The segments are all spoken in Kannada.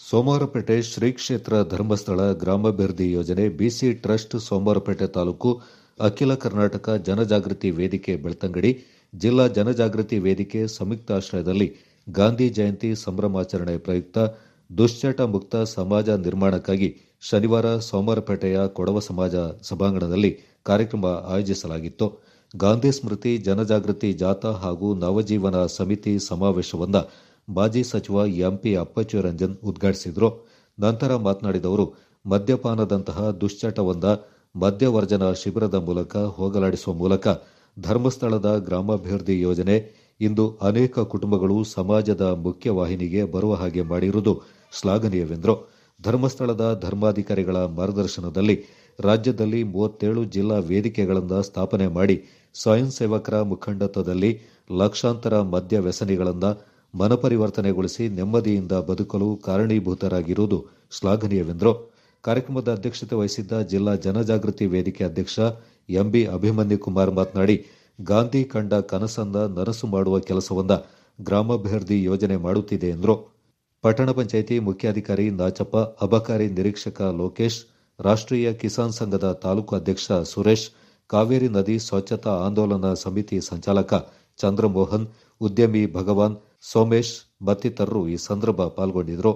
ಸೋಮವಾರಪೇಟೆ ಶ್ರೀ ಕ್ಷೇತ್ರ ಧರ್ಮಸ್ಥಳ ಗ್ರಾಮಾಭಿವೃದ್ಧಿ ಯೋಜನೆ ಬಿಸಿ ಟ್ರಸ್ಟ್ ಸೋಮವಾರಪೇಟೆ ತಾಲೂಕು ಅಖಿಲ ಕರ್ನಾಟಕ ಜನಜಾಗೃತಿ ವೇದಿಕೆ ಬೆಳ್ತಂಗಡಿ ಜಿಲ್ಲಾ ಜನಜಾಗೃತಿ ವೇದಿಕೆ ಸಂಯುಕ್ತಾಶ್ರಯದಲ್ಲಿ ಗಾಂಧಿ ಜಯಂತಿ ಸಂಭ್ರಮಾಚರಣೆ ಪ್ರಯುಕ್ತ ದುಶ್ಚಟ ಮುಕ್ತ ಸಮಾಜ ನಿರ್ಮಾಣಕ್ಕಾಗಿ ಶನಿವಾರ ಸೋಮವಾರಪೇಟೆಯ ಕೊಡವ ಸಮಾಜ ಸಭಾಂಗಣದಲ್ಲಿ ಕಾರ್ಯಕ್ರಮ ಆಯೋಜಿಸಲಾಗಿತ್ತು ಗಾಂಧಿ ಸ್ಮೃತಿ ಜನಜಾಗೃತಿ ಜಾಥಾ ಹಾಗೂ ನವಜೀವನ ಸಮಿತಿ ಸಮಾವೇಶವನ್ನ ಮಾಜಿ ಸಚಿವ ಎಂಪಿ ಅಪ್ಪಚ್ಚು ರಂಜನ್ ಉದ್ಘಾಟಿಸಿದರು ನಂತರ ಮಾತನಾಡಿದ ಅವರು ಮದ್ಯಪಾನದಂತಹ ದುಶ್ಚಟವೊಂದ ಮದ್ಯವರ್ಜನ ಶಿಬಿರದ ಮೂಲಕ ಹೋಗಲಾಡಿಸುವ ಮೂಲಕ ಧರ್ಮಸ್ಥಳದ ಗ್ರಾಮಾಭಿವೃದ್ಧಿ ಯೋಜನೆ ಇಂದು ಅನೇಕ ಕುಟುಂಬಗಳು ಸಮಾಜದ ಮುಖ್ಯವಾಹಿನಿಗೆ ಬರುವ ಹಾಗೆ ಮಾಡಿರುವುದು ಶ್ಲಾಘನೀಯವೆಂದರು ಧರ್ಮಸ್ಥಳದ ಧರ್ಮಾಧಿಕಾರಿಗಳ ಮಾರ್ಗದರ್ಶನದಲ್ಲಿ ರಾಜ್ಯದಲ್ಲಿ ಮೂವತ್ತೇಳು ಜಿಲ್ಲಾ ವೇದಿಕೆಗಳನ್ನು ಸ್ಥಾಪನೆ ಮಾಡಿ ಸ್ವಯಂ ಸೇವಕರ ಮುಖಂಡತ್ವದಲ್ಲಿ ಲಕ್ಷಾಂತರ ಮದ್ಯ ವ್ಯಸನಿಗಳನ್ನು ಮನಪರಿವರ್ತನೆಗೊಳಿಸಿ ನೆಮ್ಮದಿಯಿಂದ ಬದುಕಲು ಕಾರಣೀಭೂತರಾಗಿರುವುದು ಶ್ಲಾಘನೀಯವೆಂದರು ಕಾರ್ಯಕ್ರಮದ ಅಧ್ಯಕ್ಷತೆ ವಹಿಸಿದ್ದ ಜಿಲ್ಲಾ ಜನಜಾಗೃತಿ ವೇದಿಕೆ ಅಧ್ಯಕ್ಷ ಎಂಬಿ ಅಭಿಮನ್ಯು ಕುಮಾರ್ ಮಾತನಾಡಿ ಗಾಂಧಿ ಕಂಡ ಕನಸನ್ನ ನನಸು ಮಾಡುವ ಕೆಲಸವನ್ನ ಗ್ರಾಮಾಭಿವೃದ್ಧಿ ಯೋಜನೆ ಮಾಡುತ್ತಿದೆ ಎಂದರು ಪಟ್ಟಣ ಪಂಚಾಯಿತಿ ಮುಖ್ಯಾಧಿಕಾರಿ ನಾಚಪ್ಪ ಅಬಕಾರಿ ನಿರೀಕ್ಷಕ ಲೋಕೇಶ್ ರಾಷ್ಟ್ರೀಯ ಕಿಸಾನ್ ಸಂಘದ ತಾಲೂಕು ಅಧ್ಯಕ್ಷ ಸುರೇಶ್ ಕಾವೇರಿ ನದಿ ಸ್ವಚ್ಛತಾ ಆಂದೋಲನ ಸಮಿತಿ ಸಂಚಾಲಕ ಚಂದ್ರಮೋಹನ್ ಉದ್ಯಮಿ ಭಗವಾನ್ ಸೋಮೇಶ್ ಮತ್ತಿತರರು ಈ ಸಂದರ್ಭ ಪಾಲ್ಗೊಂಡಿದ್ದರು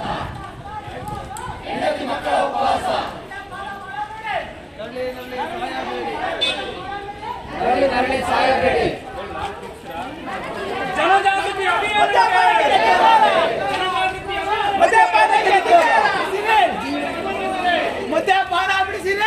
ಜನಜಾಗೃತಿ ಅಭಿಯಾನಕ್ಕೆ ಜನಜಾಗೃತಿ ಮದ್ಯಪಾನ ಬಿಡಿಸಿಲ್ಲ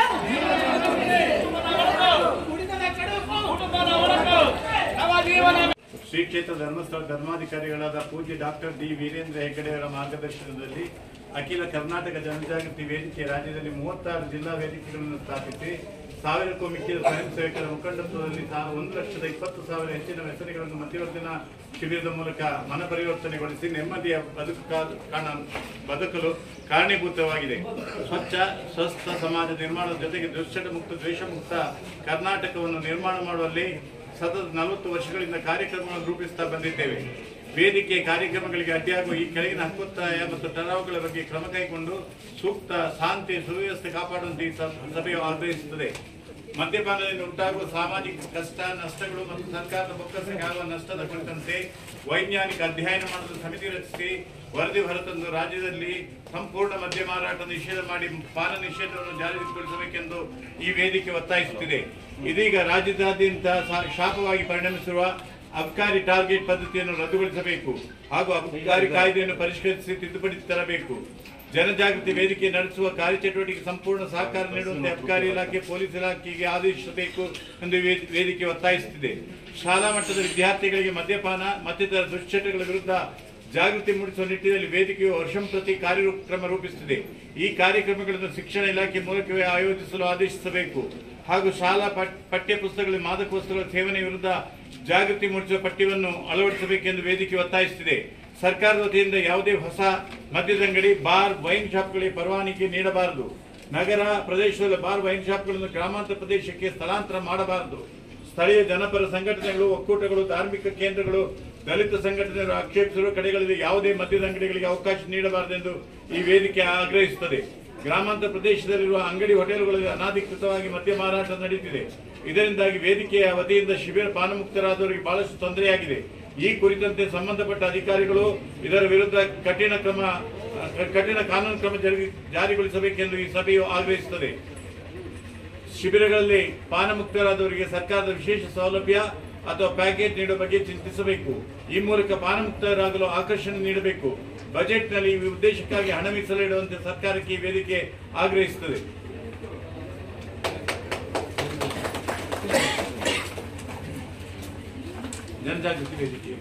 ಕುಡಿತದ ಕಡುಬು ಊಟದ ಒಳಕು ನವಜೀವನ ಶ್ರೀ ಕ್ಷೇತ್ರ ಧರ್ಮಸ್ಥಳ ಧರ್ಮಾಧಿಕಾರಿಗಳಾದ ಪೂಜ್ಯ ಡಾಕ್ಟರ್ ಡಿ ವೀರೇಂದ್ರ ಹೆಗ್ಗಡೆ ಅವರ ಮಾರ್ಗದರ್ಶನದಲ್ಲಿ ಅಖಿಲ ಕರ್ನಾಟಕ ಜನಜಾಗೃತಿ ವೇದಿಕೆ ರಾಜ್ಯದಲ್ಲಿ ಮೂವತ್ತಾರು ಜಿಲ್ಲಾ ವೇದಿಕೆಗಳನ್ನು ಸ್ಥಾಪಿಸಿ ಸಾವಿರಕ್ಕೂ ಮಿಕ್ಕಿದ ಸ್ವಯಂ ಸೇವಕರ ಮುಖಂಡತ್ವದಲ್ಲಿ ಸಹ ಒಂದು ಲಕ್ಷದ ಇಪ್ಪತ್ತು ಸಾವಿರ ಹೆಚ್ಚಿನ ವ್ಯಸನಿಗಳನ್ನು ಮಧ್ಯವರ್ತಿನ ಶಿಬಿರದ ಮೂಲಕ ಮನಪರಿವರ್ತನೆಗೊಳಿಸಿ ನೆಮ್ಮದಿಯ ಬದುಕು ಕಾಣ ಬದುಕಲು ಕಾರಣೀಭೂತವಾಗಿದೆ ಸ್ವಚ್ಛ ಸ್ವಸ್ಥ ಸಮಾಜ ನಿರ್ಮಾಣದ ಜೊತೆಗೆ ದುಶ್ಚಟ ಮುಕ್ತ ದ್ವೇಷ ಮುಕ್ತ ಕರ್ನಾಟಕವನ್ನು ನಿರ್ಮಾಣ ಮಾಡುವಲ್ಲಿ ಸತತ ನಲವತ್ತು ವರ್ಷಗಳಿಂದ ಕಾರ್ಯಕ್ರಮಗಳನ್ನು ರೂಪಿಸುತ್ತಾ ಬಂದಿದ್ದೇವೆ ವೇದಿಕೆ ಕಾರ್ಯಕ್ರಮಗಳಿಗೆ ಅಡ್ಡಿಯಾಗುವ ಈ ಕೆಳಗಿನ ಹಕ್ಕೊತ್ತಾಯ ಮತ್ತು ಟರಾವುಗಳ ಬಗ್ಗೆ ಕ್ರಮ ಕೈಗೊಂಡು ಸೂಕ್ತ ಶಾಂತಿ ಸುವ್ಯವಸ್ಥೆ ಕಾಪಾಡುವಂತೆ ಈ ಸ- ಸಭೆಯು ಆಗ್ರಹಿಸುತ್ತದೆ ಮದ್ಯಪಾನದಿಂದ ಉಂಟಾಗುವ ಸಾಮಾಜಿಕ ಕಷ್ಟ ನಷ್ಟಗಳು ಮತ್ತು ಸರ್ಕಾರದ ಬೊಕ್ಕಸಕ್ಕೆ ಆಗುವ ನಷ್ಟದ ಕುರಿತಂತೆ ವೈಜ್ಞಾನಿಕ ಅಧ್ಯಯನ ಮಾಡಲು ಸಮಿತಿ ರಚಿಸಿ ವರದಿ ಹೊರತಂದು ರಾಜ್ಯದಲ್ಲಿ ಸಂಪೂರ್ಣ ಮದ್ಯ ಮಾರಾಟ ನಿಷೇಧ ಮಾಡಿ ಪಾನ ನಿಷೇಧವನ್ನು ಜಾರಿಗೊಳಿಸಬೇಕೆಂದು ಈ ವೇದಿಕೆ ಒತ್ತಾಯಿಸುತ್ತಿದೆ ಇದೀಗ ರಾಜ್ಯದಾದ್ಯಂತ ಸಾ- ಶಾಪವಾಗಿ ಪರಿಣಮಿಸಿರುವ ಅಬ್ಕಾರಿ ಟಾರ್ಗೆಟ್ ಪದ್ಧತಿಯನ್ನು ರದ್ದುಗೊಳಿಸಬೇಕು ಹಾಗೂ ಅಬ್ಕಾರಿ ಕಾಯ್ದೆಯನ್ನು ಪರಿಷ್ಕರಿಸಿ ತಿದ್ದುಪಡಿ ತರಬೇಕು ಜನಜಾಗೃತಿ ವೇದಿಕೆ ನಡೆಸುವ ಕಾರ್ಯಚಟುವಟಿಕೆ ಸಂಪೂರ್ಣ ಸಹಕಾರ ನೀಡುವಂತೆ ಅಬ್ಕಾರಿ ಇಲಾಖೆ ಪೊಲೀಸ್ ಇಲಾಖೆಗೆ ಆದೇಶಿಸಬೇಕು ಎಂದು ವೇ- ವೇದಿಕೆ ಒತ್ತಾಯಿಸುತ್ತಿದೆ ಶಾಲಾ ಮಟ್ಟದ ವಿದ್ಯಾರ್ಥಿಗಳಿಗೆ ಮದ್ಯಪಾನ ಮತ್ತಿತರ ದುಶ್ಚಟಗಳ ವಿರುದ್ಧ ಜಾಗೃತಿ ಮೂಡಿಸುವ ನಿಟ್ಟಿನಲ್ಲಿ ವೇದಿಕೆಯು ವರ್ಷಂಪ್ರತಿ ಕಾರ್ಯಕ್ರಮ ರೂಪಿಸುತ್ತಿದೆ ಈ ಕಾರ್ಯಕ್ರಮಗಳನ್ನು ಶಿಕ್ಷಣ ಇಲಾಖೆ ಮೂಲಕವೇ ಆಯೋಜಿಸಲು ಆದೇಶಿಸಬೇಕು ಹಾಗೂ ಶಾಲಾ ಪಠ್- ಪಠ್ಯ ಪುಸ್ತಕಗಳಲ್ಲಿ ಮಾದಕ ವಸ್ತುಗಳ ಸೇವನೆ ವಿರುದ್ಧ ಜಾಗೃತಿ ಮೂಡಿಸುವ ಪಠ್ಯವನ್ನು ಅಳವಡಿಸಬೇಕೆಂದು ವೇದಿಕೆ ಒತ್ತಾಯಿಸುತ್ತಿದೆ ಸರ್ಕಾರದ ವತಿಯಿಂದ ಯಾವುದೇ ಹೊಸ ಮದ್ಯದಂಗಡಿ ಬಾರ್ ವೈನ್ ಶಾಪ್ಗಳಿಗೆ ಪರವಾನಗಿ ನೀಡಬಾರದು ನಗರ ಪ್ರದೇಶದಲ್ಲಿ ಬಾರ್ ವೈನ್ ಶಾಪ್ಗಳನ್ನು ಗ್ರಾಮಾಂತರ ಪ್ರದೇಶಕ್ಕೆ ಸ್ಥಳಾಂತರ ಮಾಡಬಾರದು ಸ್ಥಳೀಯ ಜನಪರ ಸಂಘಟನೆಗಳು ಒಕ್ಕೂಟಗಳು ಧಾರ್ಮಿಕ ಕೇಂದ್ರಗಳು ದಲಿತ ಸಂಘಟನೆಗಳು ಆಕ್ಷೇಪಿಸಿರುವ ಕಡೆಗಳಲ್ಲಿ ಯಾವುದೇ ಮದ್ಯದ ಅಂಗಡಿಗಳಿಗೆ ಅವಕಾಶ ನೀಡಬಾರದೆಂದು ಈ ವೇದಿಕೆ ಆಗ್ರಹಿಸುತ್ತದೆ ಗ್ರಾಮಾಂತರ ಪ್ರದೇಶದಲ್ಲಿರುವ ಅಂಗಡಿ ಹೋಟೆಲ್ಗಳಲ್ಲಿ ಅನಾಧಿಕೃತವಾಗಿ ಮದ್ಯ ಮಾರಾಟ ನಡೆಯುತ್ತಿದೆ ಇದರಿಂದಾಗಿ ವೇದಿಕೆಯ ವತಿಯಿಂದ ಶಿಬಿರ ಪಾನಮುಕ್ತರಾದವರಿಗೆ ಬಹಳಷ್ಟು ತೊಂದರೆಯಾಗಿದೆ ಈ ಕುರಿತಂತೆ ಸಂಬಂಧಪಟ್ಟ ಅಧಿಕಾರಿಗಳು ಇದರ ವಿರುದ್ಧ ಕಠಿಣ ಕ್ರಮ ಕಠಿಣ ಕಾನೂನು ಕ್ರಮ ಜರುಗಿ- ಜಾರಿಗೊಳಿಸಬೇಕೆಂದು ಈ ಸಭೆಯು ಆಗ್ರಹಿಸುತ್ತದೆ ಶಿಬಿರಗಳಲ್ಲಿ ಪಾನಮುಕ್ತರಾದವರಿಗೆ ಸರ್ಕಾರದ ವಿಶೇಷ ಸೌಲಭ್ಯ ಅಥವಾ ಪ್ಯಾಕೇಜ್ ನೀಡುವ ಬಗ್ಗೆ ಚಿಂತಿಸಬೇಕು ಈ ಮೂಲಕ ಪಾನಮುಕ್ತರಾಗಲು ಆಕರ್ಷಣೆ ನೀಡಬೇಕು ಬಜೆಟ್ನಲ್ಲಿ ಈ ಉದ್ದೇಶಕ್ಕಾಗಿ ಹಣ ಮೀಸಲಿಡುವಂತೆ ಸರ್ಕಾರಕ್ಕೆ ಈ ವೇದಿಕೆ ಆಗ್ರಹಿಸುತ್ತದೆ ಜನಜಾಗೃತಿ ವೇದಿಕೆ